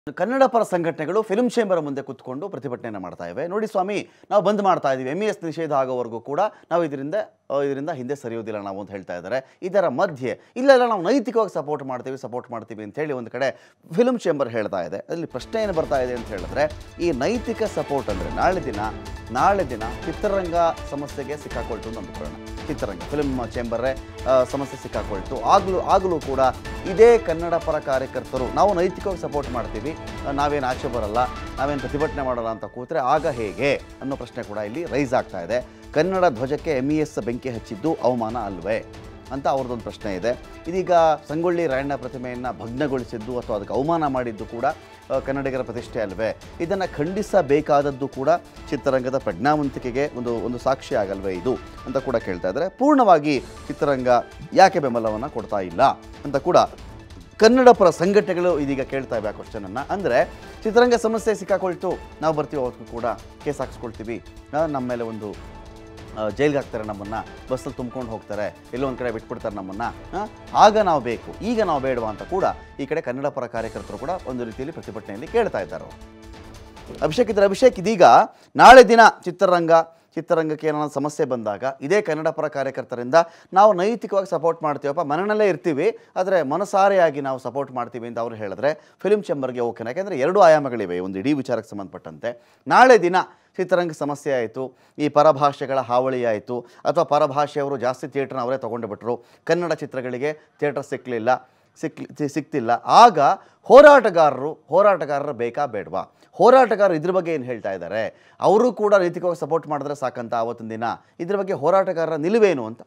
ಕನ್ನಡ ಪರ ಸಂಘಟನೆಗಳು film chamber ಮುಂದೆ ಕುತ್ಕೊಂಡು ಪ್ರತಿಭಟನೆಯನ್ನು ಮಾಡ್ತಾ ಇವೆ ನೋಡಿ ಸ್ವಾಮಿ ನಾವು ಬಂದ್ ಮಾಡ್ತಾ ಇದ್ದೀವಿ ಎಮ್ ಎಸ್ ನಿಷೇಧ ಆಗೋವರೆಗೂ ಕೂಡ ನಾವು ಇದರಿಂದ ಆ, ಇದರಿಂದ ಹಿಂದೆ ಸರಿಯೋದಿಲ್ಲ ನಾವು ಅಂತ ಹೇಳ್ತಾ ಇದ್ದಾರೆ ಇದರ ಮಧ್ಯೆ ಇಲ್ಲೆಲ್ಲ ನಾವು ನೈತಿಕವಾಗಿ ಸಪೋರ್ಟ್ ಮಾಡ್ತೀವಿ ಸಪೋರ್ಟ್ ಮಾಡ್ತೀವಿ ಅಂತ ಹೇಳಿ ಒಂದು ಕಡೆ ಫಿಲ್ಮ್ ಚೇಂಬರ್ ಹೇಳ್ತಾ ಇದೆ ಅಲ್ಲಿ ಪ್ರಶ್ನೆ ಏನು ಬರ್ತಾ ಇದೆ ಅಂತ ಹೇಳಿದ್ರೆ ಈ ನೈತಿಕ ಸಪೋರ್ಟ್ ಅಂದರೆ ನಾಳೆ ದಿನ ನಾಳೆ ದಿನ ಚಿತ್ರರಂಗ ಸಮಸ್ಯೆಗೆ ಸಿಕ್ಕಾಕೊಳ್ತು ಅಂತ ಅಂದ್ಕೊಳ್ಳೋಣ ಚಿತ್ರರಂಗ ಫಿಲ್ಮ್ ಚೇಂಬರೇ ಆ, ಸಮಸ್ಯೆ ಸಿಕ್ಕಾಕೊಳ್ತು ಆಗಲೂ ಆಗಲೂ ಕೂಡ ಇದೇ ಕನ್ನಡ ಪರ ಕಾರ್ಯಕರ್ತರು ನಾವು ನೈತಿಕವಾಗಿ ಸಪೋರ್ಟ್ ಮಾಡ್ತೀವಿ ಆ, ನಾವೇನು ಆಚೆ ಬರಲ್ಲ ನಾವೇನು ಪ್ರತಿಭಟನೆ ಮಾಡಲ್ಲ ಅಂತ ಕೂತ್ರೆ ಆಗ ಹೇಗೆ ಅನ್ನೋ ಪ್ರಶ್ನೆ ಕೂಡ ಇಲ್ಲಿ ರೈಸ್ ಆಗ್ತಾ ಇದೆ ಕನ್ನಡ ಧ್ವಜಕ್ಕೆ ಎಮ್ ಇ ಎಸ್ ಬೆಂಕಿ ಹಚ್ಚಿದ್ದು ಅವಮಾನ ಅಲ್ವೇ ಅಂತ ಅವ್ರದ್ದೊಂದು ಪ್ರಶ್ನೆ ಇದೆ ಇದೀಗ ಸಂಗೊಳ್ಳಿ ರಾಯಣ್ಣ ಪ್ರತಿಮೆಯನ್ನು ಭಗ್ನಗೊಳಿಸಿದ್ದು ಅಥವಾ ಅದಕ್ಕೆ ಅವಮಾನ ಮಾಡಿದ್ದು ಕೂಡ ಆ, ಕನ್ನಡಿಗರ ಪ್ರತಿಷ್ಠೆ ಅಲ್ವೇ ಇದನ್ನು ಖಂಡಿಸಬೇಕಾದದ್ದು ಕೂಡ ಚಿತ್ರರಂಗದ ಪ್ರಜ್ಞಾವಂತಿಕೆಗೆ ಒಂದು ಒಂದು ಸಾಕ್ಷಿ ಆಗಲ್ವೇ ಇದು ಅಂತ ಕೂಡ ಕೇಳ್ತಾ ಇದ್ದಾರೆ ಪೂರ್ಣವಾಗಿ ಚಿತ್ರರಂಗ ಯಾಕೆ ಬೆಂಬಲವನ್ನು ಕೊಡ್ತಾ ಇಲ್ಲ ಅಂತ ಕೂಡ ಕನ್ನಡ ಪರ ಸಂಘಟನೆಗಳು ಇದೀಗ ಕೇಳ್ತಾ ಇವೆ ಆ ಕ್ವಶನನ್ನು ಅಂದರೆ ಚಿತ್ರರಂಗ ಸಮಸ್ಯೆ ಸಿಕ್ಕಾಕೊಳ್ತು ನಾವು ಬರ್ತೀವಿ ಅವತ್ತು ಕೂಡ ಕೇಸ್ ಹಾಕ್ಸ್ಕೊಳ್ತೀವಿ ಆ, ನಮ್ಮ ಮೇಲೆ ಒಂದು ಆ, ಜೈಲ್ಗೆ ಹಾಕ್ತಾರೆ ನಮ್ಮನ್ನು ಬಸ್ಸಲ್ಲಿ ತುಂಬ್ಕೊಂಡು ಹೋಗ್ತಾರೆ ಎಲ್ಲೋ ಒಂದು ಕಡೆ ಬಿಟ್ಬಿಡ್ತಾರೆ ನಮ್ಮನ್ನು ಆ, ಆಗ ನಾವು ಬೇಕು ಈಗ ನಾವು ಬೇಡವಾ ಅಂತ ಕೂಡ ಈ ಕಡೆ ಕನ್ನಡ ಪರ ಕಾರ್ಯಕರ್ತರು ಕೂಡ ಒಂದು ರೀತಿಯಲ್ಲಿ ಪ್ರತಿಭಟನೆಯಲ್ಲಿ ಕೇಳ್ತಾ ಇದ್ದಾರೆ ಅವ್ರು. ಅಭಿಷೇಕ್ ಇದ್ರೆ ಅಭಿಷೇಕ್ ಇದೀಗ ನಾಳೆ ದಿನ ಚಿತ್ರರಂಗ ಚಿತ್ರರಂಗಕ್ಕೆ ಏನಾದ್ರು ಸಮಸ್ಯೆ ಬಂದಾಗ ಇದೇ ಕನ್ನಡ ಪರ ಕಾರ್ಯಕರ್ತರಿಂದ ನಾವು ನೈತಿಕವಾಗಿ ಸಪೋರ್ಟ್ ಮಾಡ್ತೀವಪ್ಪ ಮನೆಯಲ್ಲೇ ಇರ್ತೀವಿ ಆದರೆ ಮನಸಾರೆಯಾಗಿ ನಾವು ಸಪೋರ್ಟ್ ಮಾಡ್ತೀವಿ ಅಂತ ಅವರು ಹೇಳಿದ್ರೆ ಫಿಲ್ಮ್ ಚೇಂಬರ್ಗೆ ಓಕೆನಾ ಯಾಕೆಂದರೆ ಎರಡು ಆಯಾಮಗಳಿವೆ ಒಂದು ಇಡೀ ವಿಚಾರಕ್ಕೆ ಸಂಬಂಧಪಟ್ಟಂತೆ ನಾಳೆ ದಿನ ಚಿತ್ರರಂಗ ಸಮಸ್ಯೆ ಆಯಿತು ಈ ಪರಭಾಷೆಗಳ ಹಾವಳಿ ಆಯಿತು ಅಥವಾ ಪರಭಾಷೆಯವರು ಜಾಸ್ತಿ ಥಿಯೇಟ್ರನ್ನ ಅವರೇ ತೊಗೊಂಡು ಬಿಟ್ಟರು ಕನ್ನಡ ಚಿತ್ರಗಳಿಗೆ ಥಿಯೇಟರ್ ಸಿಕ್ಕಲಿಲ್ಲ ಸಿಕ್ ಸಿಗ್ತಿಲ್ಲ ಆಗ ಹೋರಾಟಗಾರರು ಹೋರಾಟಗಾರರು ಬೇಕಾ ಬೇಡವಾ ಹೋರಾಟಗಾರರು ಇದ್ರ ಬಗ್ಗೆ ಏನು ಹೇಳ್ತಾ ಇದ್ದಾರೆ ಅವರು ಕೂಡ ನೈತಿಕವಾಗಿ ಸಪೋರ್ಟ್ ಮಾಡಿದ್ರೆ ಸಾಕಂತ ಆವತ್ತಿನ ದಿನ ಇದ್ರ ಬಗ್ಗೆ ಹೋರಾಟಗಾರರ ನಿಲುವೇನು ಅಂತ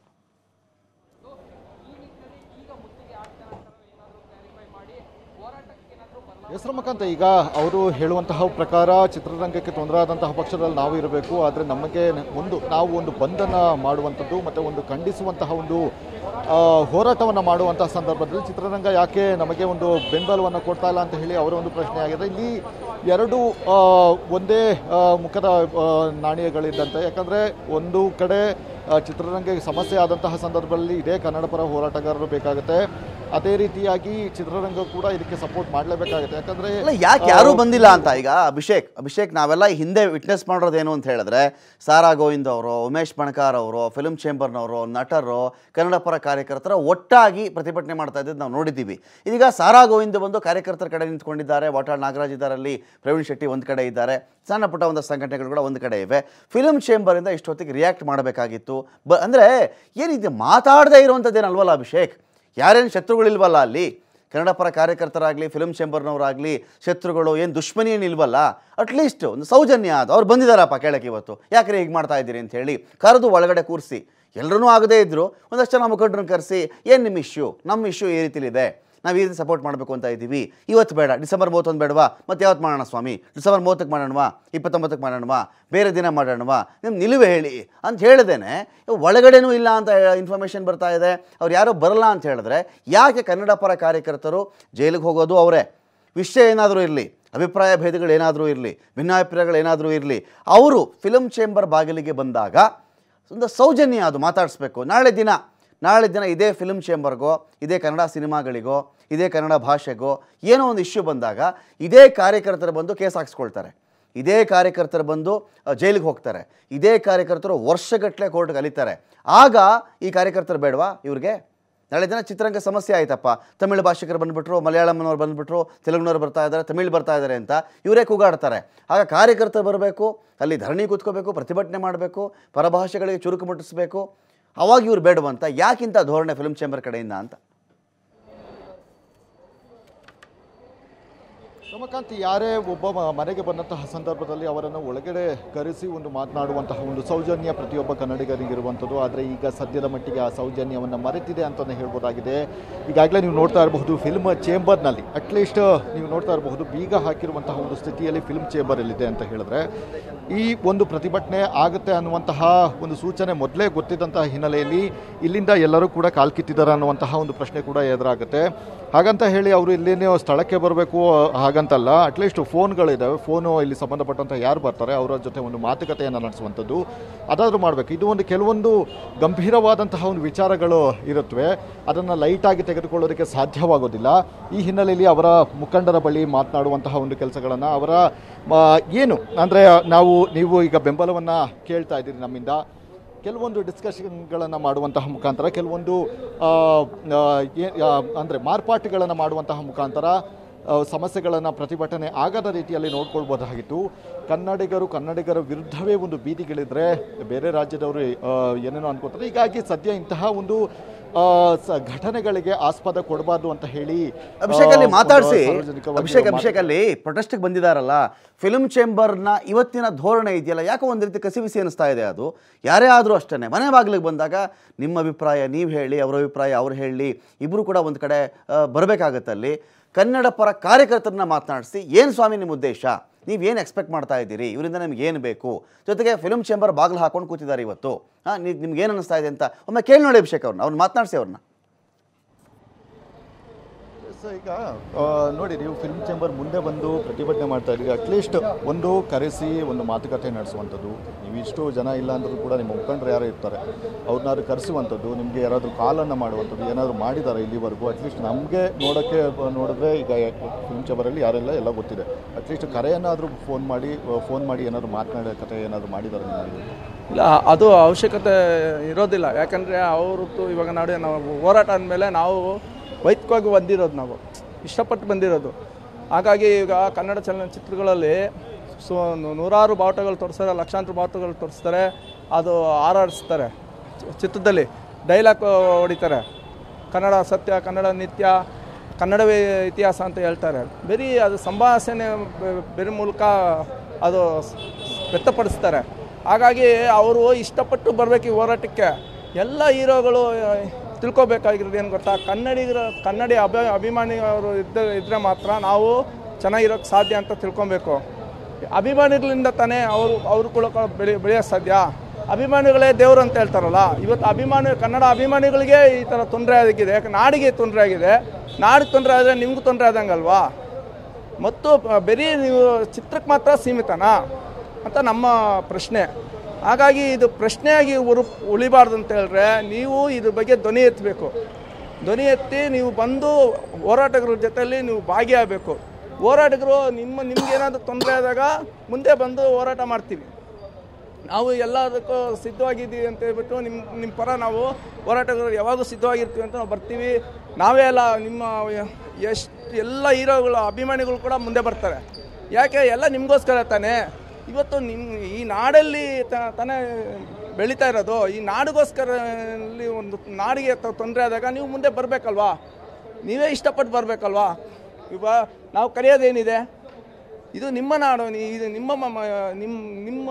ಎಸ್ ರಮಕಾಂತ ಈಗ ಅವರು ಹೇಳುವಂತಹ ಪ್ರಕಾರ ಚಿತ್ರರಂಗಕ್ಕೆ ತೊಂದರೆ ಆದಂತಹ ಪಕ್ಷದಲ್ಲಿ ನಾವು ಇರಬೇಕು ಆದರೆ ನಮಗೆ ಒಂದು ನಾವು ಒಂದು ಬಂಧನ ಮಾಡುವಂಥದ್ದು ಮತ್ತು ಒಂದು ಖಂಡಿಸುವಂತಹ ಒಂದು ಹೋರಾಟವನ್ನು ಮಾಡುವಂತಹ ಸಂದರ್ಭದಲ್ಲಿ ಚಿತ್ರರಂಗ ಯಾಕೆ ನಮಗೆ ಒಂದು ಬೆಂಬಲವನ್ನು ಕೊಡ್ತಾ ಇಲ್ಲ ಅಂತ ಹೇಳಿ ಅವರ ಒಂದು ಪ್ರಶ್ನೆ ಆಗಿದೆ ಇಲ್ಲಿ ಎರಡು ಆ, ಒಂದೇ ಆ, ಮುಖದ ಆ, ನಾಣ್ಯಗಳಿದ್ದಂತೆ ಯಾಕಂದರೆ ಒಂದು ಕಡೆ ಆ, ಚಿತ್ರರಂಗಕ್ಕೆ ಸಮಸ್ಯೆ ಆದಂತಹ ಸಂದರ್ಭದಲ್ಲಿ ಇದೇ ಕನ್ನಡ ಪರ ಹೋರಾಟಗಾರರು ಬೇಕಾಗುತ್ತೆ ಅದೇ ರೀತಿಯಾಗಿ ಚಿತ್ರರಂಗ ಕೂಡ ಇದಕ್ಕೆ ಸಪೋರ್ಟ್ ಮಾಡಲೇಬೇಕಾಗುತ್ತೆ ಯಾಕಂದ್ರೆ ಅಲ್ಲ ಯಾಕೆ ಯಾರೂ ಬಂದಿಲ್ಲ ಅಂತ ಈಗ ಅಭಿಷೇಕ್ ಅಭಿಷೇಕ್ ನಾವೆಲ್ಲ ಈ ಹಿಂದೆ ವಿಟ್ನೆಸ್ ಮಾಡೋದೇನು ಅಂತ ಹೇಳಿದ್ರೆ ಸಾರಾ ಗೋವಿಂದ್ ಅವರು ಉಮೇಶ್ ಬಣಕಾರ್ ಅವರು ಫಿಲ್ಮ್ ಚೇಂಬರ್ನವರು ನಟರು ಕನ್ನಡ ಪರ ಕಾರ್ಯಕರ್ತರ ಒಟ್ಟಾಗಿ ಪ್ರತಿಭಟನೆ ಮಾಡ್ತಾ ಇದ್ದದ್ದು ನಾವು ನೋಡಿದ್ದೀವಿ ಇದೀಗ ಸಾರಾ ಗೋವಿಂದ್ ಬಂದು ಕಾರ್ಯಕರ್ತರ ಕಡೆ ನಿಂತ್ಕೊಂಡಿದ್ದಾರೆ ವಾಟಾಳ್ ನಾಗರಾಜ್ ಇದ್ದಾರಲ್ಲಿ ಪ್ರವೀಣ್ ಶೆಟ್ಟಿ ಒಂದು ಕಡೆ ಇದ್ದಾರೆ ಸಣ್ಣ ಪುಟ್ಟ ಒಂದು ಸಂಘಟನೆಗಳು ಕೂಡ ಒಂದು ಕಡೆ ಇವೆ ಫಿಲ್ಮ್ ಚೇಂಬರಿಂದ ಇಷ್ಟೊತ್ತಿಗೆ ರಿಯಾಕ್ಟ್ ಮಾಡಬೇಕಾಗಿತ್ತು ಬ ಅಂದರೆ ಏನಿದೆ ಮಾತಾಡದೇ ಇರುವಂಥದ್ದೇನಲ್ವಲ್ಲ ಅಭಿಷೇಕ್ ಯಾರೇನು ಶತ್ರುಗಳಿಲ್ವಲ್ಲ ಅಲ್ಲಿ ಕನ್ನಡ ಪರ ಕಾರ್ಯಕರ್ತರಾಗಲಿ ಫಿಲ್ಮ್ ಚೇಂಬರ್ನವರಾಗಲಿ ಶತ್ರುಗಳು ಏನು ದುಶ್ಮನಿ ಏನಿಲ್ವಲ್ಲ ಅಟ್ಲೀಸ್ಟ್ ಒಂದು ಸೌಜನ್ಯ ಅದು ಅವ್ರು ಬಂದಿದ್ದಾರಪ್ಪ ಕೇಳಕ್ಕೆ ಇವತ್ತು ಯಾಕ್ರೆ ಹೀಗೆ ಮಾಡ್ತಾ ಇದ್ದೀರಿ ಅಂತ ಹೇಳಿ ಕರೆದು ಒಳಗಡೆ ಕೂರಿಸಿ ಎಲ್ಲರೂ ಆಗದೇ ಇದ್ದರು ಒಂದಷ್ಟು ಜನ ಮುಖಂಡರನ್ನ ಕರೆಸಿ ಏನು ನಿಮ್ಮ ಇಶ್ಯೂ ನಮ್ಮ ಇಶ್ಯೂ ಈ ರೀತಿಲಿದೆ ನಾವು ಈ ರೀತಿ ಸಪೋರ್ಟ್ ಮಾಡಬೇಕು ಅಂತ ಇದ್ದೀವಿ ಇವತ್ತು ಬೇಡ ಡಿಸೆಂಬರ್ ಮೂವತ್ತೊಂದು ಬೇಡವಾ ಮತ್ತೆ ಯಾವತ್ತು ಮಾಡೋಣ ಸ್ವಾಮಿ ಡಿಸೆಂಬರ್ ಮೂವತ್ತಕ್ಕೆ ಮಾಡೋಣವಾ ಇಪ್ಪತ್ತೊಂಬತ್ತಕ್ಕೆ ಮಾಡೋಣವಾ ಬೇರೆ ದಿನ ಮಾಡೋಣವಾ ನಿಮ್ಮ ನಿಲುವೆ ಹೇಳಿ ಅಂತ ಹೇಳಿದೇನೆ ಒಳಗಡೆನೂ ಇಲ್ಲ ಅಂತ ಇನ್ಫಾರ್ಮೇಷನ್ ಬರ್ತಾ ಇದೆ ಅವ್ರು ಯಾರೋ ಬರಲ್ಲ ಅಂತ ಹೇಳಿದ್ರೆ ಯಾಕೆ ಕನ್ನಡ ಪರ ಕಾರ್ಯಕರ್ತರು ಜೈಲಿಗೆ ಹೋಗೋದು ಅವರೇ ವಿಷಯ ಏನಾದರೂ ಇರಲಿ ಅಭಿಪ್ರಾಯ ಭೇದಗಳು ಏನಾದರೂ ಇರಲಿ ಭಿನ್ನಾಭಿಪ್ರಾಯಗಳು ಏನಾದರೂ ಇರಲಿ ಅವರು ಫಿಲಮ್ ಚೇಂಬರ್ ಬಾಗಿಲಿಗೆ ಬಂದಾಗ ಒಂದು ಸೌಜನ್ಯ ಅದು ಮಾತಾಡಿಸ್ಬೇಕು ನಾಳೆ ದಿನ ನಾಳೆ ದಿನ ಇದೇ ಫಿಲ್ಮ್ ಚೇಂಬರ್ಗೋ ಇದೇ ಕನ್ನಡ ಸಿನಿಮಾಗಳಿಗೋ ಇದೇ ಕನ್ನಡ ಭಾಷೆಗೋ ಏನೋ ಒಂದು ಇಶ್ಯೂ ಬಂದಾಗ ಇದೇ ಕಾರ್ಯಕರ್ತರು ಬಂದು ಕೇಸ್ ಹಾಕ್ಸ್ಕೊಳ್ತಾರೆ ಇದೇ ಕಾರ್ಯಕರ್ತರು ಬಂದು ಜೈಲಿಗೆ ಹೋಗ್ತಾರೆ ಇದೇ ಕಾರ್ಯಕರ್ತರು ವರ್ಷಗಟ್ಟಲೆ ಕೋರ್ಟ್ಗೆ ಅಲಿತಾರೆ ಆಗ ಈ ಕಾರ್ಯಕರ್ತರು ಬೇಡವಾ ಇವ್ರಿಗೆ ನಾಳೆ ದಿನ ಚಿತ್ರರಂಗ ಸಮಸ್ಯೆ ಆಯ್ತಪ್ಪ ತಮಿಳು ಭಾಷಿಕರು ಬಂದುಬಿಟ್ರು ಮಲಯಾಳಂನವ್ರು ಬಂದುಬಿಟ್ರು ತೆಲುಗಿನವ್ರು ಬರ್ತಾ ಇದ್ದಾರೆ ತಮಿಳು ಬರ್ತಾ ಇದ್ದಾರೆ ಅಂತ ಇವರೇ ಕೂಗಾಡ್ತಾರೆ ಆಗ ಕಾರ್ಯಕರ್ತರು ಬರಬೇಕು ಅಲ್ಲಿ ಧರಣಿ ಕೂತ್ಕೋಬೇಕು ಪ್ರತಿಭಟನೆ ಮಾಡಬೇಕು ಪರಭಾಷೆಗಳಿಗೆ ಚುರುಕು ಮುಟ್ಟಿಸ್ಬೇಕು ಅವಾಗ ಇವ್ರು ಬೇಡವಂತ ಯಾಕಿಂತ ಧೋರಣೆ ಫಿಲ್ಮ್ ಚೇಂಬರ್ ಕಡೆಯಿಂದ ಅಂತ ರಮಕಾಂತ್ ಯಾರೇ ಒಬ್ಬ ಮ- ಮನೆಗೆ ಬಂದಂತಹ ಸಂದರ್ಭದಲ್ಲಿ ಅವರನ್ನು ಒಳಗಡೆ ಕರೆಸಿ ಒಂದು ಮಾತನಾಡುವಂತಹ ಒಂದು ಸೌಜನ್ಯ ಪ್ರತಿಯೊಬ್ಬ ಕನ್ನಡಿಗರಿಗಿರುವಂಥದ್ದು ಆದರೆ ಈಗ ಸದ್ಯದ ಮಟ್ಟಿಗೆ ಆ ಸೌಜನ್ಯವನ್ನು ಮರೆತಿದೆ ಅಂತಲೇ ಹೇಳ್ಬೋದಾಗಿದೆ ಈಗಾಗಲೇ ನೀವು ನೋಡ್ತಾ ಇರಬಹುದು ಫಿಲ್ಮ್ ಚೇಂಬರ್ನಲ್ಲಿ ಅಟ್ಲೀಸ್ಟ್ ನೀವು ನೋಡ್ತಾ ಇರಬಹುದು ಬೀಗ ಹಾಕಿರುವಂತಹ ಒಂದು ಸ್ಥಿತಿಯಲ್ಲಿ ಫಿಲ್ಮ್ ಚೇಂಬರಲ್ಲಿದೆ ಅಂತ ಹೇಳಿದ್ರೆ ಈ ಒಂದು ಪ್ರತಿಭಟನೆ ಆಗುತ್ತೆ ಅನ್ನುವಂತಹ ಒಂದು ಸೂಚನೆ ಮೊದಲೇ ಗೊತ್ತಿದ್ದಂತಹ ಹಿನ್ನೆಲೆಯಲ್ಲಿ ಇಲ್ಲಿಂದ ಎಲ್ಲರೂ ಕೂಡ ಕಾಲ್ಕಿತ್ತಿದ್ದಾರೆ ಅನ್ನುವಂತಹ ಒಂದು ಪ್ರಶ್ನೆ ಕೂಡ ಎದುರಾಗುತ್ತೆ ಹಾಗಂತ ಹೇಳಿ ಅವರು ಇಲ್ಲೇನೇ ಸ್ಥಳಕ್ಕೆ ಬರಬೇಕು ಹಾಗಂತಲ್ಲ ಅಟ್ಲೀಸ್ಟ್ ಫೋನ್ಗಳಿದ್ದಾವೆ ಫೋನು ಇಲ್ಲಿ ಸಂಬಂಧಪಟ್ಟಂಥ ಯಾರು ಬರ್ತಾರೆ ಅವರ ಜೊತೆ ಒಂದು ಮಾತುಕತೆಯನ್ನು ನಡೆಸುವಂಥದ್ದು ಅದಾದರೂ ಮಾಡಬೇಕು ಇದು ಒಂದು ಕೆಲವೊಂದು ಗಂಭೀರವಾದಂತಹ ಒಂದು ವಿಚಾರಗಳು ಇರುತ್ತವೆ ಅದನ್ನು ಲೈಟಾಗಿ ತೆಗೆದುಕೊಳ್ಳೋದಕ್ಕೆ ಸಾಧ್ಯವಾಗೋದಿಲ್ಲ ಈ ಹಿನ್ನೆಲೆಯಲ್ಲಿ ಅವರ ಮುಖಂಡರ ಬಳಿ ಮಾತನಾಡುವಂತಹ ಒಂದು ಕೆಲಸಗಳನ್ನು ಅವರ ಮ, ಏನು ಅಂದರೆ ನಾವು ನೀವು ಈಗ ಬೆಂಬಲವನ್ನು ಕೇಳ್ತಾ ಇದ್ದೀರಿ ನಮ್ಮಿಂದ ಕೆಲವೊಂದು ಡಿಸ್ಕಷನ್ಗಳನ್ನು ಮಾಡುವಂತಹ ಮುಖಾಂತರ ಕೆಲವೊಂದು ಆ, ಆ, ಏ- ಆ, ಅಂದರೆ ಮಾರ್ಪಾಟುಗಳನ್ನು ಮಾಡುವಂತಹ ಮುಖಾಂತರ ಸಮಸ್ಯೆಗಳನ್ನು ಪ್ರತಿಭಟನೆ ಆಗದ ರೀತಿಯಲ್ಲಿ ನೋಡ್ಕೊಳ್ಬೋದಾಗಿತ್ತು ಕನ್ನಡಿಗರು ಕನ್ನಡಿಗರ ವಿರುದ್ಧವೇ ಒಂದು ಬೀದಿಗಿಳಿದ್ರೆ ಬೇರೆ ರಾಜ್ಯದವರು ಆ, ಏನೇನೋ ಅನ್ಕೋತಾರೆ ಹೀಗಾಗಿ ಸದ್ಯ ಇಂತಹ ಒಂದು ಆ, ಸ- ಘಟನೆಗಳಿಗೆ ಆಸ್ಪದ ಕೊಡಬಾರ್ದು ಅಂತ ಹೇಳಿ ಅಭಿಷೇಕ್ ಅಲ್ಲಿ ಆ, ಮಾತಾಡಿಸಿ ಸಾರ್ವಜನಿಕವಾಗಿ ಅಭಿಷೇಕ್ ಮಾತು- ಅಭಿಷೇಕ್ ಅಲ್ಲಿ ಪ್ರೊಟೆಸ್ಟ್ಗೆ ಬಂದಿದಾರಲ್ಲ ಫಿಲ್ಮ್ ಚೇಂಬರ್ನ ಇವತ್ತಿನ ಧೋರಣೆ ಇದೆಯಲ್ಲ ಯಾಕೋ ಒಂದು ರೀತಿ ಕಸಿವಿಸಿ ಅನಿಸ್ತಾ ಇದೆ ಅದು ಯಾರೇ ಆದರೂ ಅಷ್ಟೇ ಮನೆ ಬಾಗಿಲಿಗೆ ಬಂದಾಗ ನಿಮ್ಮ ಅಭಿಪ್ರಾಯ ನೀವು ಹೇಳಿ ಅವರ ಅಭಿಪ್ರಾಯ ಅವ್ರು ಹೇಳಿ ಇಬ್ಬರು ಕೂಡ ಒಂದು ಕಡೆ ಬರಬೇಕಾಗತ್ತೆ ಅಲ್ಲಿ ಕನ್ನಡ ಪರ ಕಾರ್ಯಕರ್ತರನ್ನ ಮಾತನಾಡಿಸಿ ಏನು ಸ್ವಾಮಿ ನಿಮ್ಮ ಉದ್ದೇಶ ನೀವೇನು ಎಕ್ಸ್ಪೆಕ್ಟ್ ಮಾಡ್ತಾ ಇದ್ದೀರಿ ಇವರಿಂದ ನಿಮ್ಗೆ ಏನು ಬೇಕು ಜೊತೆಗೆ ಫಿಲ್ಮ್ ಚೇಂಬರ್ ಬಾಗಿಲು ಹಾಕೊಂಡು ಕೂತಿದ್ದಾರೆ ಇವತ್ತು ಹಾಂ ನಿಮ್ಗೆ ಏನು ಅನಿಸ್ತಾ ಇದೆ ಅಂತ ಒಮ್ಮೆ ಕೇಳಿ ನೋಡಿ ಅಭಿಷೇಕ್ ಅವ್ರನ್ನ ಅವ್ರನ್ನ ಮಾತನಾಡಿಸಿ ಅವ್ರನ್ನ ಸೊ ಈಗ ಆ, ನೋಡಿ ನೀವು ಫಿಲ್ಮ್ ಚೇಂಬರ್ ಮುಂದೆ ಬಂದು ಪ್ರತಿಭಟನೆ ಮಾಡ್ತಾ ಇದ್ದೀರಿ ಅಟ್ಲೀಸ್ಟ್ ಒಂದು ಕರೆಸಿ ಒಂದು ಮಾತುಕತೆ ನಡೆಸುವಂಥದ್ದು ನೀವು ಇಷ್ಟು ಜನ ಇಲ್ಲ ಅಂದರೂ ಕೂಡ ನಿಮ್ಮ ಮುಖಂಡರು ಯಾರೋ ಇರ್ತಾರೆ ಅವ್ರನ್ನಾದ್ರು ಕರೆಸುವಂಥದ್ದು ನಿಮಗೆ ಯಾರಾದರೂ ಕಾಲನ್ನು ಮಾಡುವಂಥದ್ದು ಏನಾದರೂ ಮಾಡಿದ್ದಾರೆ ಇಲ್ಲಿವರೆಗೂ ಅಟ್ಲೀಸ್ಟ್ ನಮಗೆ ನೋಡೋಕ್ಕೆ ಬ- ನೋಡಿದ್ರೆ ಈಗ ಫಿಲ್ಮ್ ಚೇಂಬರಲ್ಲಿ ಯಾರೆಲ್ಲ ಎಲ್ಲ ಗೊತ್ತಿದೆ ಅಟ್ಲೀಸ್ಟ್ ಕರೆಯನ್ನಾದರೂ ಫೋನ್ ಮಾಡಿ ಫೋನ್ ಮಾಡಿ ಏನಾದರೂ ಮಾತನಾಡೋ ಕತೆ ಏನಾದರೂ ಮಾಡಿದ್ದಾರೆ ನಿಮಗೆ ಇಲ್ಲ ಅದು ಅವಶ್ಯಕತೆ ಇರೋದಿಲ್ಲ ಯಾಕಂದರೆ ಅವ್ರದ್ದು ಇವಾಗ ನೋಡಿ ನಾವು ಹೋರಾಟ ಅಂದಮೇಲೆ ನಾವು ವೈಯಕ್ತಿಕವಾಗಿ ಬಂದಿರೋದು ನಾವು ಇಷ್ಟಪಟ್ಟು ಬಂದಿರೋದು ಹಾಗಾಗಿ ಈಗ ಕನ್ನಡ ಚಲನಚಿತ್ರಗಳಲ್ಲಿ ಸೊ ನೂರಾರು ಬಾವುಟಗಳು ತೋರಿಸ್ತಾರೆ ಲಕ್ಷಾಂತರ ಬಾವುಟಗಳು ತೋರಿಸ್ತಾರೆ ಅದು ಹಾರಾಡಿಸ್ತಾರೆ ಚಿ- ಚಿತ್ರದಲ್ಲಿ ಡೈಲಾಗ್ ಹೊಡಿತಾರೆ ಕನ್ನಡ ಸತ್ಯ ಕನ್ನಡ ನಿತ್ಯ ಕನ್ನಡವೇ ಇತಿಹಾಸ ಅಂತ ಹೇಳ್ತಾರೆ ಬರೀ ಅದು ಸಂಭಾಷಣೆ ಬೆ- ಬೇರೆ ಮೂಲಕ ಅದು ಸ್- ವ್ಯಕ್ತಪಡಿಸ್ತಾರೆ ಹಾಗಾಗಿ ಅವರು ಇಷ್ಟಪಟ್ಟು ಬರಬೇಕು ಈ ಹೋರಾಟಕ್ಕೆ ಎಲ್ಲ ಹೀರೋಗಳು ಆ, ತಿಳ್ಕೊಬೇಕಾಗಿರೋದು ಏನು ಗೊತ್ತಾ ಕನ್ನಡಿಗರ ಕನ್ನಡಿ ಅಭಿ ಅಭಿಮಾನಿಯವರು ಇದ್ದ ಇದ್ದರೆ ಮಾತ್ರ ನಾವು ಚೆನ್ನಾಗಿರೋಕ್ಕೆ ಸಾಧ್ಯ ಅಂತ ತಿಳ್ಕೊಬೇಕು ಅಭಿಮಾನಿಗಳಿಂದ ತಾನೇ ಅವರು ಅವರು ಕೂಡ ಬೆಳೆ ಬೆಳೆಯೋಕ್ಕೆ ಸಾಧ್ಯ ಅಭಿಮಾನಿಗಳೇ ದೇವರು ಅಂತ ಹೇಳ್ತಾರಲ್ಲ ಇವತ್ತು ಅಭಿಮಾನಿ ಕನ್ನಡ ಅಭಿಮಾನಿಗಳಿಗೆ ಈ ಥರ ತೊಂದರೆ ಆಗಿದೆ ಯಾಕೆ ನಾಡಿಗೆ ತೊಂದರೆ ಆಗಿದೆ ನಾಡಿಗೆ ತೊಂದರೆ ಆದರೆ ನಿಮಗೂ ತೊಂದರೆ ಆದಂಗಲ್ವಾ ಮತ್ತು ಪ- ಬರೀ ನೀವು ಚಿತ್ರಕ್ಕೆ ಮಾತ್ರ ಸೀಮಿತನಾ ಅಂತ ನಮ್ಮ ಪ್ರಶ್ನೆ ಹಾಗಾಗಿ ಇದು ಪ್ರಶ್ನೆಯಾಗಿ ಉರು ಉಳಿಬಾರ್ದು ಅಂತ ಹೇಳಿದ್ರೆ ನೀವು ಇದ್ರ ಬಗ್ಗೆ ಧ್ವನಿ ಎತ್ತಬೇಕು ಧ್ವನಿ ಎತ್ತಿ ನೀವು ಬಂದು ಹೋರಾಟಗಾರರ ಜೊತೆಯಲ್ಲಿ ನೀವು ಭಾಗಿಯಾಗಬೇಕು ಹೋರಾಟಗಾರರು ನಿಮ್ಮ ನಿಮ್ಗೇನಾದರೂ ತೊಂದರೆ ಆದಾಗ ಮುಂದೆ ಬಂದು ಹೋರಾಟ ಮಾಡ್ತೀವಿ ನಾವು ಎಲ್ಲದಕ್ಕೂ ಸಿದ್ಧವಾಗಿದ್ದೀವಿ ಅಂತ ಹೇಳ್ಬಿಟ್ಟು ನಿಮ್ಮ ನಿಮ್ಮ ಪರ ನಾವು ಹೋರಾಟಗಾರರು ಯಾವಾಗೂ ಸಿದ್ಧವಾಗಿರ್ತೀವಿ ಅಂತ ನಾವು ಬರ್ತೀವಿ ನಾವೇ ಎಲ್ಲ ನಿಮ್ಮ ಎಷ್ಟು ಎಲ್ಲ ಹೀರೋಗಳು ಅಭಿಮಾನಿಗಳು ಕೂಡ ಮುಂದೆ ಬರ್ತಾರೆ ಯಾಕೆ ಎಲ್ಲ ನಿಮಗೋಸ್ಕರ ತಾನೇ ಇವತ್ತು ನಿಮ್ಮ ಈ ನಾಡಲ್ಲಿ ತ- ತಾನೇ ಬೆಳೀತಾ ಇರೋದು ಈ ನಾಡಿಗೋಸ್ಕರ ಅಲ್ಲಿ ಒಂದು ನಾಡಿಗೆ ತೊಂದರೆ ಆದಾಗ ನೀವು ಮುಂದೆ ಬರಬೇಕಲ್ವಾ ನೀವೇ ಇಷ್ಟಪಟ್ಟು ಬರಬೇಕಲ್ವಾ ಇವ ನಾವು ಕರೆಯೋದೇನಿದೆ ಇದು ನಿಮ್ಮ ನಾಡು ನೀ- ಇದು ನಿಮ್ಮ ಮ- ಮ- ನಿಮ್ಮ ನಿಮ್ಮ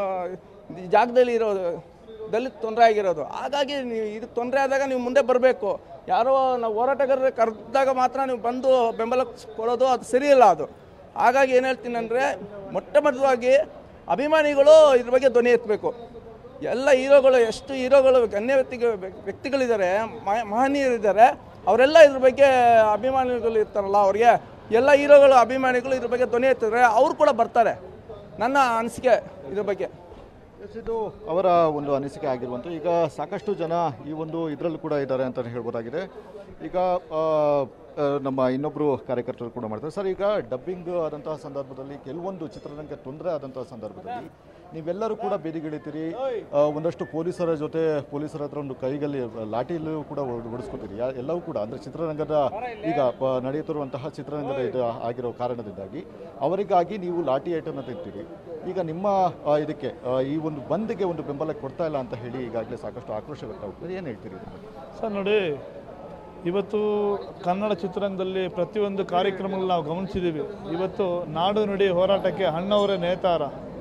ಜಾಗದಲ್ಲಿ ಇರೋದು ದಲಿತ ತೊಂದರೆ ಆಗಿರೋದು ಹಾಗಾಗಿ ನೀವು ಇದಕ್ಕೆ ತೊಂದರೆ ಆದಾಗ ನೀವು ಮುಂದೆ ಬರಬೇಕು ಯಾರೋ ನಾವು ಹೋರಾಟಗಾರರು ಕರೆದಾಗ ಮಾತ್ರ ನೀವು ಬಂದು ಬೆಂಬಲ ಕೊಡೋದು ಅದು ಸರಿಯಲ್ಲ ಅದು ಹಾಗಾಗಿ ಏನು ಹೇಳ್ತೀನಿ ಅಂದರೆ ಮೊಟ್ಟ ಮೊದಲಾಗಿ ಅಭಿಮಾನಿಗಳು ಇದ್ರ ಬಗ್ಗೆ ಧ್ವನಿ ಎತ್ತಬೇಕು ಎಲ್ಲ ಹೀರೋಗಳು ಎಷ್ಟು ಹೀರೋಗಳು ಗಣ್ಯ ವ್ಯಕ್ತಿಗಳು ವ್ಯಕ್ತಿಗಳಿದ್ದಾರೆ ಮ- ಮಹನೀಯರಿದ್ದಾರೆ ಅವರೆಲ್ಲ ಇದ್ರ ಬಗ್ಗೆ ಅಭಿಮಾನಿಗಳು ಇರ್ತಾರಲ್ಲ ಅವ್ರಿಗೆ ಎಲ್ಲ ಹೀರೋಗಳು ಅಭಿಮಾನಿಗಳು ಇದ್ರ ಬಗ್ಗೆ ಧ್ವನಿ ಎತ್ತಿದ್ರೆ ಅವ್ರು ಕೂಡ ಬರ್ತಾರೆ ನನ್ನ ಅನಿಸಿಕೆ ಇದ್ರ ಬಗ್ಗೆ ಎಸ್, ಇದು ಅವರ ಒಂದು ಅನಿಸಿಕೆ ಆಗಿರುವಂಥ ಈಗ ಸಾಕಷ್ಟು ಜನ ಈ ಒಂದು ಇದರಲ್ಲೂ ಕೂಡ ಇದ್ದಾರೆ ಅಂತ ಹೇಳ್ಬೋದಾಗಿದೆ ಈಗ ಆ, ಆ, ನಮ್ಮ ಇನ್ನೊಬ್ಬರು ಕಾರ್ಯಕರ್ತರು ಕೂಡ ಮಾಡ್ತಾರೆ ಸರ್ ಈಗ ಡಬ್ಬಿಂಗ್ ಆದಂತಹ ಸಂದರ್ಭದಲ್ಲಿ ಕೆಲವೊಂದು ಚಿತ್ರರಂಗಕ್ಕೆ ತೊಂದರೆ ಆದಂತಹ ಸಂದರ್ಭದಲ್ಲಿ ನೀವೆಲ್ಲರೂ ಕೂಡ ಬೀದಿಗಿಳಿತೀರಿ ಆ, ಒಂದಷ್ಟು ಪೊಲೀಸರ ಜೊತೆ ಪೊಲೀಸರ ಹತ್ರ ಒಂದು ಕೈಗಲ್ಲಿ ಲಾಠಿಲೂ ಕೂಡ ಹೊಡ್- ಹೊಡಿಸ್ಕೊತೀರಿ ಯಾ- ಎಲ್ಲವೂ ಕೂಡ ಅಂದರೆ ಚಿತ್ರರಂಗದ ಈಗ ಪ- ನಡೆಯುತ್ತಿರುವಂತಹ ಚಿತ್ರರಂಗದ ಇದು ಆಗಿರೋ ಕಾರಣದಿಂದಾಗಿ ಅವರಿಗಾಗಿ ನೀವು ಲಾಠಿ ಐಟನ್ನು ತೆಗ್ತೀರಿ ಈಗ ನಿಮ್ಮ ಆ, ಇದಕ್ಕೆ ಆ, ಈ ಒಂದು ಬಂದ್ಗೆ ಒಂದು ಬೆಂಬಲ ಕೊಡ್ತಾ ಇಲ್ಲ ಅಂತ ಹೇಳಿ ಈಗಾಗಲೇ ಸಾಕಷ್ಟು ಆಕ್ರೋಶ ವ್ಯಕ್ತವಾಗ್ತದೆ ಏನು ಹೇಳ್ತೀರಿ ಇದ್ರ ಬಗ್ಗೆ? ಸರ್ ನೋಡಿ ಇವತ್ತು ಕನ್ನಡ ಚಿತ್ರರಂಗದಲ್ಲಿ ಪ್ರತಿಯೊಂದು ಕಾರ್ಯಕ್ರಮಗಳು ನಾವು ಗಮನಿಸಿದ್ದೀವಿ ಇವತ್ತು ನಾಡು ನುಡಿ ಹೋರಾಟಕ್ಕೆ ಅಣ್ಣವರೇ ನೇತಾರ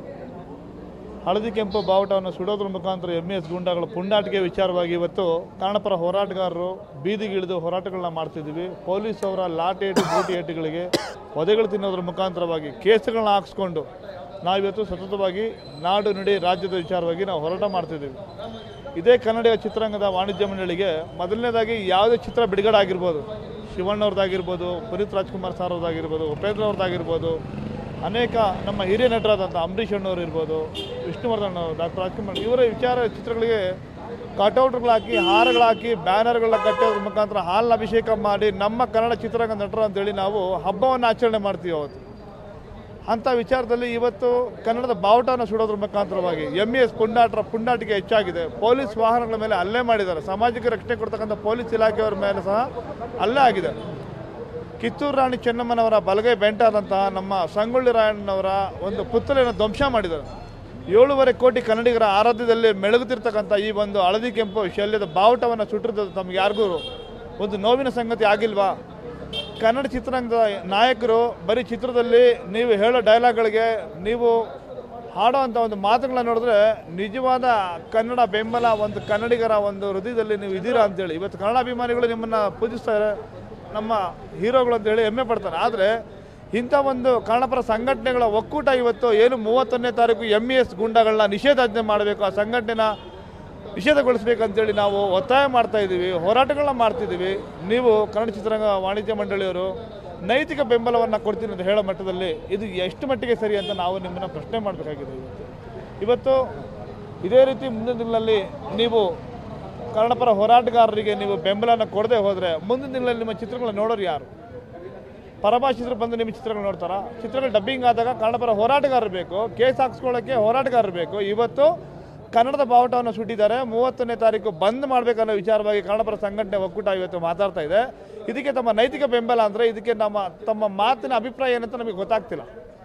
ಹಳದಿ ಕೆಂಪು ಬಾವುಟವನ್ನು ಸುಡೋದ್ರ ಮುಖಾಂತರ ಎಮ್ ಎಸ್ ಗುಂಡಾಗಳ ಪುಂಡಾಟಿಕೆ ವಿಚಾರವಾಗಿ ಇವತ್ತು ಕನ್ನಡಪರ ಹೋರಾಟಗಾರರು ಬೀದಿಗಿಳಿದು ಹೋರಾಟಗಳನ್ನ ಮಾಡ್ತಿದ್ದೀವಿ ಪೊಲೀಸ್ ಅವರ ಲಾಠಿ ಏಟು ಬೂಟಿ ಏಟುಗಳಿಗೆ ಒದೆಗಳು ತಿನ್ನೋದ್ರ ಮುಖಾಂತರವಾಗಿ ಕೇಸುಗಳನ್ನ ಹಾಕ್ಸ್ಕೊಂಡು ನಾವಿವತ್ತು ಸತತವಾಗಿ ನಾಡು ನುಡಿ ರಾಜ್ಯದ ವಿಚಾರವಾಗಿ ನಾವು ಹೋರಾಟ ಮಾಡ್ತಿದ್ದೀವಿ ಇದೇ ಕನ್ನಡ ಚಿತ್ರರಂಗದ ವಾಣಿಜ್ಯ ಮಂಡಳಿಗೆ ಮೊದಲನೇದಾಗಿ ಯಾವುದೇ ಚಿತ್ರ ಬಿಡುಗಡೆ ಆಗಿರ್ಬೋದು ಶಿವಣ್ಣವ್ರದ್ದಾಗಿರ್ಬೋದು ಪುನೀತ್ ರಾಜ್ಕುಮಾರ್ ಸರ್ ಅವ್ರದ್ದಾಗಿರ್ಬೋದು ಉಪೇಂದ್ರ ಅವ್ರದ್ದಾಗಿರ್ಬೋದು ಅನೇಕ ನಮ್ಮ ಹಿರಿಯ ನಟರಾದಂಥ ಅಂಬರೀಷ್ ಅಣ್ಣವ್ರು ಇರ್ಬೋದು ವಿಷ್ಣುವರ್ಧನ್ ಅವರು ಡಾಕ್ಟರ್ ರಾಜ್ಕುಮಾರ್ ಇವರ ವಿಚಾರ ಚಿತ್ರಗಳಿಗೆ ಕಟೌಟ್ಗಳಾಕಿ ಹಾರಗಳಾಕಿ ಬ್ಯಾನರ್ಗಳನ್ನ ಕಟ್ಟೋದ್ರ ಮುಖಾಂತರ ಹಾಲಿನ ಅಭಿಷೇಕ ಮಾಡಿ ನಮ್ಮ ಕನ್ನಡ ಚಿತ್ರರಂಗ ನಟರು ಅಂತೇಳಿ ನಾವು ಹಬ್ಬವನ್ನು ಆಚರಣೆ ಮಾಡ್ತೀವಿ ಅವತ್ತು ಅಂಥ ವಿಚಾರದಲ್ಲಿ ಇವತ್ತು ಕನ್ನಡದ ಬಾವುಟವನ್ನು ಸುಡೋದ್ರ ಮುಖಾಂತರವಾಗಿ ಎಮ್ ಎಸ್ ಪುಂಡಾಟರ ಪುಂಡಾಟಿಕೆ ಹೆಚ್ಚಾಗಿದೆ ಪೊಲೀಸ್ ವಾಹನಗಳ ಮೇಲೆ ಹಲ್ಲೆ ಮಾಡಿದ್ದಾರೆ ಸಾಮಾಜಿಕ ರಕ್ಷಣೆ ಕೊಡ್ತಕ್ಕಂಥ ಪೊಲೀಸ್ ಇಲಾಖೆಯವರ ಮೇಲೆ ಸಹ ಹಲ್ಲೆ ಆಗಿದೆ ಕಿತ್ತೂರು ರಾಣಿ ಚೆನ್ನಮ್ಮನವರ ಬಲಗೈ ಬೆಂಟಾದಂತಹ ನಮ್ಮ ಸಂಗೊಳ್ಳಿ ರಾಯಣ್ಣನವರ ಒಂದು ಪುತ್ಥಳಿಯನ್ನು ಧ್ವಂಸ ಮಾಡಿದ್ದಾರೆ ಏಳೂವರೆ ಕೋಟಿ ಕನ್ನಡಿಗರ ಆರಾಧ್ಯದಲ್ಲಿ ಮೆಳುಗುತ್ತಿರ್ತಕ್ಕಂಥ ಈ ಒಂದು ಹಳದಿ ಕೆಂಪು ಶಲ್ಯದ ಬಾವುಟವನ್ನು ಸುಟ್ಟಿರೋದು ತಮ್ಗೆ ಯಾರಿಗೂ ಒಂದು ನೋವಿನ ಸಂಗತಿ ಆಗಿಲ್ವಾ ಕನ್ನಡ ಚಿತ್ರರಂಗದ ನಾಯಕರು ಬರೀ ಚಿತ್ರದಲ್ಲಿ ನೀವು ಹೇಳೋ ಡೈಲಾಗ್ಗಳಿಗೆ ನೀವು ಹಾಡೋವಂಥ ಒಂದು ಮಾತುಗಳನ್ನ ನೋಡಿದ್ರೆ ನಿಜವಾದ ಕನ್ನಡ ಬೆಂಬಲ ಒಂದು ಕನ್ನಡಿಗರ ಒಂದು ಹೃದಯದಲ್ಲಿ ನೀವು ಇದ್ದೀರಾ ಅಂತೇಳಿ ಇವತ್ತು ಕನ್ನಡ ಅಭಿಮಾನಿಗಳು ನಿಮ್ಮನ್ನು ಪೂಜಿಸ್ತಾರೆ ನಮ್ಮ ಹೀರೋಗಳು ಅಂತೇಳಿ ಹೆಮ್ಮೆ ಪಡ್ತಾರೆ ಆದರೆ ಇಂಥ ಒಂದು ಕನ್ನಡಪರ ಸಂಘಟನೆಗಳ ಒಕ್ಕೂಟ ಇವತ್ತು ಏನು ಮೂವತ್ತೊಂದನೇ ತಾರೀಕು ಎಮ್ ಇ ಎಸ್ ಗುಂಡಗಳನ್ನ ನಿಷೇಧಾಜ್ಞೆ ಮಾಡಬೇಕು ಆ ಸಂಘಟನೆನ ನಿಷೇಧಗೊಳಿಸಬೇಕಂತೇಳಿ ನಾವು ಒತ್ತಾಯ ಮಾಡ್ತಾ ಇದ್ದೀವಿ ಹೋರಾಟಗಳನ್ನ ಮಾಡ್ತಿದ್ದೀವಿ ನೀವು ಕನ್ನಡ ಚಿತ್ರರಂಗ ವಾಣಿಜ್ಯ ಮಂಡಳಿಯವರು ನೈತಿಕ ಬೆಂಬಲವನ್ನು ಕೊಡ್ತೀನಿ ಅಂತ ಹೇಳೋ ಮಟ್ಟದಲ್ಲಿ ಇದು ಎಷ್ಟು ಮಟ್ಟಿಗೆ ಸರಿ ಅಂತ ನಾವು ನಿಮ್ಮನ್ನು ಪ್ರಶ್ನೆ ಮಾಡಬೇಕಾಗಿದೆ ಇವತ್ತು ಇವತ್ತು ಇದೇ ರೀತಿ ಮುಂದಿನ ದಿನಗಳಲ್ಲಿ ನೀವು ಕನ್ನಡಪರ ಹೋರಾಟಗಾರರಿಗೆ ನೀವು ಬೆಂಬಲನ ಕೊಡದೆ ಹೋದರೆ ಮುಂದಿನ ದಿನಗಳಲ್ಲಿ ನಿಮ್ಮ ಚಿತ್ರಗಳನ್ನ ನೋಡೋರು ಯಾರು ಪರಭಾಷಿತರು ಬಂದು ನಿಮ್ಮ ಚಿತ್ರಗಳು ನೋಡ್ತಾರಾ ಚಿತ್ರಗಳು ಡಬ್ಬಿಂಗ್ ಆದಾಗ ಕನ್ನಡಪರ ಹೋರಾಟಗಾರರು ಬೇಕು ಕೇಸ್ ಹಾಕ್ಸ್ಕೊಳ್ಳೋಕ್ಕೆ ಹೋರಾಟಗಾರರು ಬೇಕು ಇವತ್ತು ಕನ್ನಡದ ಬಾವುಟವನ್ನು ಸುಟ್ಟಿದ್ದಾರೆ ಮೂವತ್ತನೇ ತಾರೀಕು ಬಂದ್ ಮಾಡಬೇಕನ್ನೋ ವಿಚಾರವಾಗಿ ಕನ್ನಡಪರ ಸಂಘಟನೆ ಒಕ್ಕೂಟ ಇವತ್ತು ಮಾತಾಡ್ತಾ ಇದೆ ಇದಕ್ಕೆ ತಮ್ಮ ನೈತಿಕ ಬೆಂಬಲ ಅಂದರೆ ಇದಕ್ಕೆ ನಮ್ಮ ತಮ್ಮ ಮಾತಿನ ಅಭಿಪ್ರಾಯ ಏನಂತ ನಮಗೆ ಗೊತ್ತಾಗ್ತಿಲ್ಲ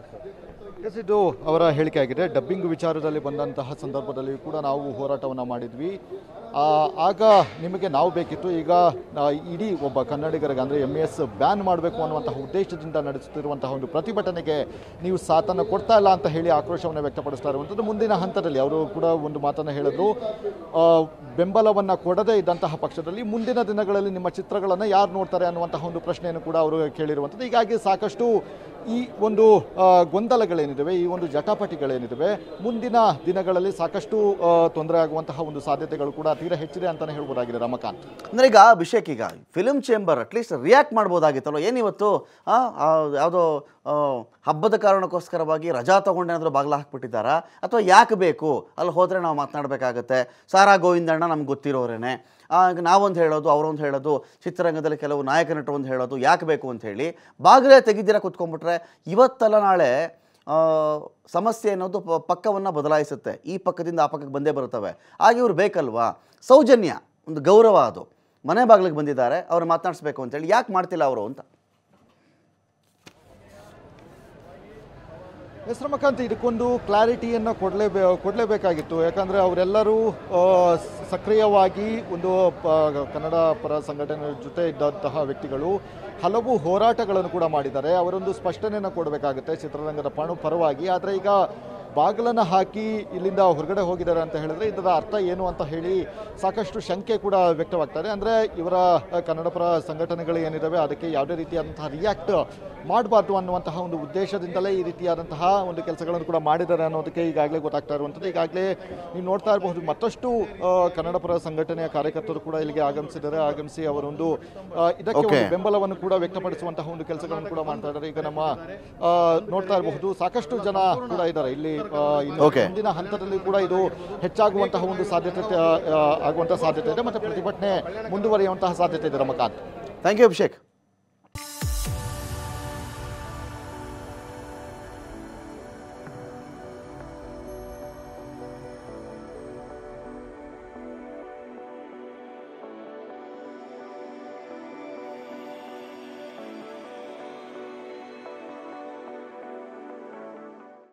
ಎಸ್ ಇದು ಅವರ ಹೇಳಿಕೆ ಆಗಿದೆ ಡಬ್ಬಿಂಗ್ ವಿಚಾರದಲ್ಲಿ ಬಂದಂತಹ ಸಂದರ್ಭದಲ್ಲಿ ಕೂಡ ನಾವು ಹೋರಾಟವನ್ನು ಮಾಡಿದ್ವಿ ಆ, ಆಗ ನಿಮಗೆ ನಾವು ಬೇಕಿತ್ತು ಈಗ ಆ, ಇಡೀ ಒಬ್ಬ ಕನ್ನಡಿಗರಿಗೆ ಅಂದರೆ ಎಮ್ ಎಸ್ ಬ್ಯಾನ್ ಮಾಡಬೇಕು ಅನ್ನುವಂತಹ ಉದ್ದೇಶದಿಂದ ನಡೆಸುತ್ತಿರುವಂತಹ ಒಂದು ಪ್ರತಿಭಟನೆಗೆ ನೀವು ಸಾಥನ್ನು ಕೊಡ್ತಾ ಇಲ್ಲ ಅಂತ ಹೇಳಿ ಆಕ್ರೋಶವನ್ನು ವ್ಯಕ್ತಪಡಿಸ್ತಾ ಇರುವಂಥದ್ದು ಮುಂದಿನ ಹಂತದಲ್ಲಿ ಅವರು ಕೂಡ ಒಂದು ಮಾತನ್ನು ಹೇಳಿದ್ರು ಆ, ಬೆಂಬಲವನ್ನು ಕೊಡದೇ ಇದ್ದಂತಹ ಪಕ್ಷದಲ್ಲಿ ಮುಂದಿನ ದಿನಗಳಲ್ಲಿ ನಿಮ್ಮ ಚಿತ್ರಗಳನ್ನು ಯಾರು ನೋಡ್ತಾರೆ ಅನ್ನುವಂತಹ ಒಂದು ಪ್ರಶ್ನೆಯನ್ನು ಕೂಡ ಅವರು ಕೇಳಿರುವಂಥದ್ದು ಹೀಗಾಗಿ ಸಾಕಷ್ಟು ಈ ಒಂದು ಆ, ಗೊಂದಲಗಳೇನಿದ್ದಾವೆ ಈ ಒಂದು ಜಟಾಪಟಿಗಳೇನಿದ್ದಾವೆ ಮುಂದಿನ ದಿನಗಳಲ್ಲಿ ಸಾಕಷ್ಟು ಆ, ತೊಂದರೆ ಆಗುವಂತಹ ಒಂದು ಸಾಧ್ಯತೆಗಳು ಕೂಡ ತೀರಾ ಹೆಚ್ಚಿದೆ ಅಂತಲೇ ಹೇಳ್ಬೋದಾಗಿದೆ ರಮಕಾಂತ್ ಅಂದ್ರೆ ಈಗ ಅಭಿಷೇಕ್ ಈಗ ಫಿಲ್ಮ್ ಚೇಂಬರ್ ಅಟ್ಲೀಸ್ಟ್ ರಿಯಾಕ್ಟ್ ಮಾಡ್ಬೋದಾಗಿತ್ತಲ್ಲ ಏನಿವತ್ತು ಆ, ಆ, ಯಾವುದೋ ಆ, ಹಬ್ಬದ ಕಾರಣಕ್ಕೋಸ್ಕರವಾಗಿ ರಜಾ ತೊಗೊಂಡೇನಾದರೂ ಬಾಗಿಲ ಹಾಕ್ಬಿಟ್ಟಿದ್ದಾರಾ ಅಥವಾ ಯಾಕೆ ಬೇಕು ಅಲ್ಲಿ ಹೋದರೆ ನಾವು ಮಾತನಾಡಬೇಕಾಗತ್ತೆ ಸಾರಾ ಗೋವಿಂದಣ್ಣ ನಮ್ಗೆ ಗೊತ್ತಿರೋರೇನೆ ಈಗ ನಾವೊಂದು ಹೇಳೋದು ಅವರೊಂದು ಹೇಳೋದು ಚಿತ್ರರಂಗದಲ್ಲಿ ಕೆಲವು ನಾಯಕ ನಟರು ಒಂದು ಹೇಳೋದು ಯಾಕೆ ಬೇಕು ಅಂತ ಹೇಳಿ ಬಾಗಿಲೇ ತೆಗಿದ್ದೀರಾ ಕುತ್ಕೊಂಡ್ಬಿಟ್ರೆ ಇವತ್ತಲ್ಲ ನಾಳೆ ಆ, ಸಮಸ್ಯೆ ಅನ್ನೋದು ಪ- ಪಕ್ಕವನ್ನು ಬದಲಾಯಿಸುತ್ತೆ ಈ ಪಕ್ಕದಿಂದ ಆ ಪಕ್ಕಕ್ಕೆ ಬಂದೇ ಬರುತ್ತವೆ ಹಾಗೆ ಇವ್ರು ಬೇಕಲ್ವಾ ಸೌಜನ್ಯ ಒಂದು ಗೌರವ ಅದು ಮನೆ ಬಾಗಿಲಿಗೆ ಬಂದಿದ್ದಾರೆ ಅವ್ರು ಮಾತನಾಡಿಸ್ಬೇಕು ಅಂತೇಳಿ ಯಾಕೆ ಮಾಡ್ತಿಲ್ಲ ಅವರು ಅಂತ ಎಸ್ ರಮಕಾಂತ್ ಇದಕ್ಕೊಂದು ಕ್ಲಾರಿಟಿಯನ್ನು ಕೊಡಲೇಬೇ ಕೊಡಲೇಬೇಕಾಗಿತ್ತು ಯಾಕಂದರೆ ಅವರೆಲ್ಲರೂ ಆ, ಸ- ಸಕ್ರಿಯವಾಗಿ ಒಂದು ಪ- ಕನ್ನಡ ಪರ ಸಂಘಟನೆ ಜೊತೆ ಇದ್ದಂತಹ ವ್ಯಕ್ತಿಗಳು ಹಲವು ಹೋರಾಟಗಳನ್ನು ಕೂಡ ಮಾಡಿದ್ದಾರೆ ಅವರೊಂದು ಸ್ಪಷ್ಟನೆಯನ್ನು ಕೊಡಬೇಕಾಗುತ್ತೆ ಚಿತ್ರರಂಗದ ಪಣು ಪರವಾಗಿ ಆದರೆ ಈಗ ಬಾಗಿಲನ್ನು ಹಾಕಿ ಇಲ್ಲಿಂದ ಹೊರಗಡೆ ಹೋಗಿದ್ದಾರೆ ಅಂತ ಹೇಳಿದ್ರೆ ಇದರ ಅರ್ಥ ಏನು ಅಂತ ಹೇಳಿ ಸಾಕಷ್ಟು ಶಂಕೆ ಕೂಡ ವ್ಯಕ್ತವಾಗ್ತಾರೆ ಅಂದರೆ ಇವರ ಆ, ಕನ್ನಡ ಪರ ಸಂಘಟನೆಗಳು ಏನಿದ್ದಾವೆ ಅದಕ್ಕೆ ಯಾವುದೇ ರೀತಿಯಾದಂತಹ ರಿಯಾಕ್ಟ್ ಮಾಡಬಾರ್ದು ಅನ್ನುವಂತಹ ಒಂದು ಉದ್ದೇಶದಿಂದಲೇ ಈ ರೀತಿಯಾದಂತಹ ಒಂದು ಕೆಲಸಗಳನ್ನು ಕೂಡ ಮಾಡಿದ್ದಾರೆ ಅನ್ನೋದಕ್ಕೆ ಈಗಾಗಲೇ ಗೊತ್ತಾಗ್ತಾ ಇರುವಂಥದ್ದು ಈಗಾಗಲೇ ನೀವು ನೋಡ್ತಾ ಇರಬಹುದು ಮತ್ತಷ್ಟು ಆ, ಕನ್ನಡ ಪರ ಸಂಘಟನೆಯ ಕಾರ್ಯಕರ್ತರು ಕೂಡ ಇಲ್ಲಿಗೆ ಆಗಮಿಸಿದ್ದಾರೆ ಆಗಮಿಸಿ ಅವರೊಂದು ಆ, ಇದಕ್ಕೆ ಒಂದು Okay. ಬೆಂಬಲವನ್ನು ಕೂಡ ವ್ಯಕ್ತಪಡಿಸುವಂತಹ ಒಂದು ಕೆಲಸಗಳನ್ನು ಕೂಡ ಮಾಡ್ತಾ ಇದ್ದಾರೆ ಈಗ ನಮ್ಮ ಆ, ನೋಡ್ತಾ ಇರಬಹುದು ಸಾಕಷ್ಟು ಜನ ಕೂಡ ಇದ್ದಾರೆ ಇಲ್ಲಿ ಆ, ಇನ್ನು Okay. ಮುಂದಿನ ಹಂತದಲ್ಲಿ ಕೂಡ ಇದು ಹೆಚ್ಚಾಗುವಂತಹ ಒಂದು ಸಾಧ್ಯತೆ ಆ, ಆಗುವಂತಹ ಸಾಧ್ಯತೆ ಇದೆ ಮತ್ತೆ ಪ್ರತಿಭಟನೆ ಮುಂದುವರಿಯುವಂತಹ ಸಾಧ್ಯತೆ ಇದೆ ರಮಕಾಂತ್ ಥ್ಯಾಂಕ್ ಯು ಅಭಿಷೇಕ್